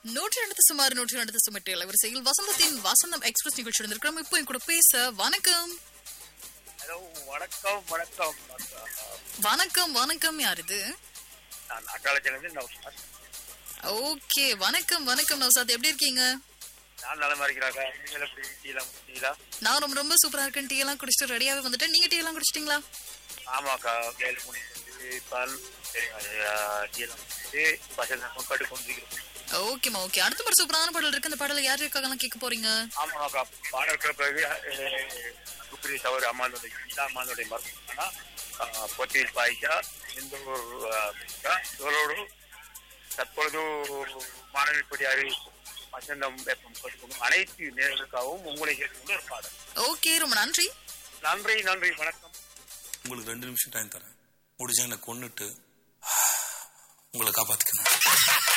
நூற்றி ரெண்டு சுமார் நூற்றி ரெண்டு சுமட்டு இளவரசியில் வசந்தத்தின் வசந்தம் எக்ஸ்பிரஸ் நிகழ்ச்சி இருந்திருக்கிறோம் இப்போ என் கூட பேச வணக்கம் ஹலோ வணக்கம் வணக்கம் வணக்கம். வணக்கம் வணக்கம் யார் இது நான் அக்காலத்திலிருந்து நௌஷாத் ஓகே வணக்கம் வணக்கம் நௌசாத் எப்படி இருக்கீங்க நான் நலமா இருக்கிறாங்க நீங்கள் எப்படி டீலாம் குடிச்சீங்களா நான் ரொம்ப ரொம்ப சூப்பரா இருக்கேன் டீ எல்லாம் குடிச்சிட்டு ரெடியாவே வந்துட்டேன் நீங்க டீ எல்லாம் குடிச்சிட்டீங்களா ஆமாக்கா ஏழு மணி பால் டீலாம் குடிச்சு பசங்க கட்டு கொண்டிருக்கிறோம் ஓகேமா ஓகே அடுத்த ஒரு சூப்பரான பாடல் இருக்கு அந்த பாடல யார் இருக்காங்க கேட்க போறீங்க ஆமாக்கா பாடம் இருக்கிற பிறகு சுப்ரி தவறு அம்மானுடைய கீதா அம்மானுடைய மருத்துவமனா பொத்தியில் பாய்ச்சா இந்த ஒரு தற்பொழுது மாணவி கொடியாரி வசந்தம் வெப்பம் கொடுக்கணும் அனைத்து நேர்களுக்காகவும் உங்களை கேட்டுக்கொண்டு ஒரு பாடல் ஓகே ரொம்ப நன்றி நன்றி நன்றி வணக்கம் உங்களுக்கு ரெண்டு நிமிஷம் டைம் தரேன் முடிஞ்சா என்னை கொன்னுட்டு உங்களை காப்பாத்திக்கணும்